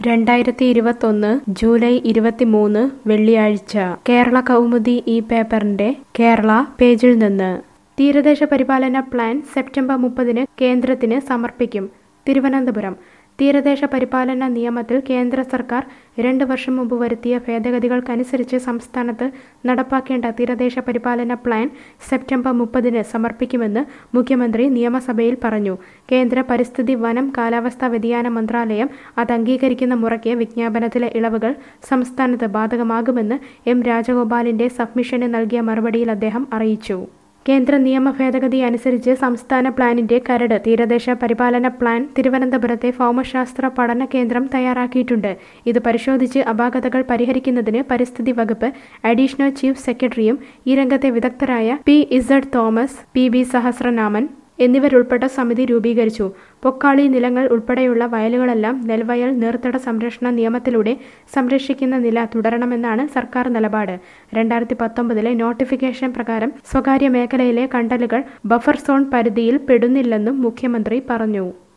രണ്ടായിരത്തി ഇരുപത്തൊന്ന് ജൂലൈ ഇരുപത്തിമൂന്ന് വെള്ളിയാഴ്ച കേരള കൗമുദി ഈ പേപ്പറിന്റെ കേരള പേജിൽ നിന്ന് തീരദേശ പരിപാലന പ്ലാൻ സെപ്റ്റംബർ മുപ്പതിന് കേന്ദ്രത്തിന് സമർപ്പിക്കും തിരുവനന്തപുരം തീരദേശ പരിപാലന നിയമത്തിൽ കേന്ദ്ര സർക്കാർ രണ്ട് വർഷം മുമ്പ് വരുത്തിയ ഭേദഗതികൾക്കനുസരിച്ച് സംസ്ഥാനത്ത് നടപ്പാക്കേണ്ട തീരദേശ പരിപാലന പ്ലാൻ സെപ്റ്റംബർ മുപ്പതിന് സമർപ്പിക്കുമെന്ന് മുഖ്യമന്ത്രി നിയമസഭയിൽ പറഞ്ഞു കേന്ദ്ര പരിസ്ഥിതി വനം കാലാവസ്ഥാ വ്യതിയാന മന്ത്രാലയം അത് അംഗീകരിക്കുന്ന മുറയ്ക്ക് വിജ്ഞാപനത്തിലെ ഇളവുകൾ സംസ്ഥാനത്ത് ബാധകമാകുമെന്ന് എം രാജഗോപാലിന്റെ സബ്മിഷന് നൽകിയ മറുപടിയിൽ അദ്ദേഹം അറിയിച്ചു കേന്ദ്ര നിയമ ഭേദഗതി അനുസരിച്ച് സംസ്ഥാന പ്ലാനിന്റെ കരട് തീരദേശ പരിപാലന പ്ലാൻ തിരുവനന്തപുരത്തെ ഭൗമശാസ്ത്ര പഠന കേന്ദ്രം തയ്യാറാക്കിയിട്ടുണ്ട് ഇത് പരിശോധിച്ച് അപാകതകൾ പരിഹരിക്കുന്നതിന് പരിസ്ഥിതി വകുപ്പ് അഡീഷണൽ ചീഫ് സെക്രട്ടറിയും ഈ രംഗത്തെ വിദഗ്ധരായ P Z Thomas P B Sahasranaman എന്നിവരുൾപ്പെട്ട സമിതി രൂപീകരിച്ചു പൊക്കാളി നിലങ്ങൾ ഉൾപ്പെടെയുള്ള വയലുകളെല്ലാം നെൽവയൽ നീർത്തട സംരക്ഷണ നിയമത്തിലൂടെ സംരക്ഷിക്കുന്ന നില തുടരണമെന്നാണ് സർക്കാർ നിലപാട് രണ്ടായിരത്തി പത്തൊമ്പതിലെ നോട്ടിഫിക്കേഷൻ പ്രകാരം സ്വകാര്യ മേഖലയിലെ കണ്ടലുകൾ ബഫർ സോൺ പരിധിയിൽ പെടുന്നില്ലെന്നും മുഖ്യമന്ത്രി പറഞ്ഞു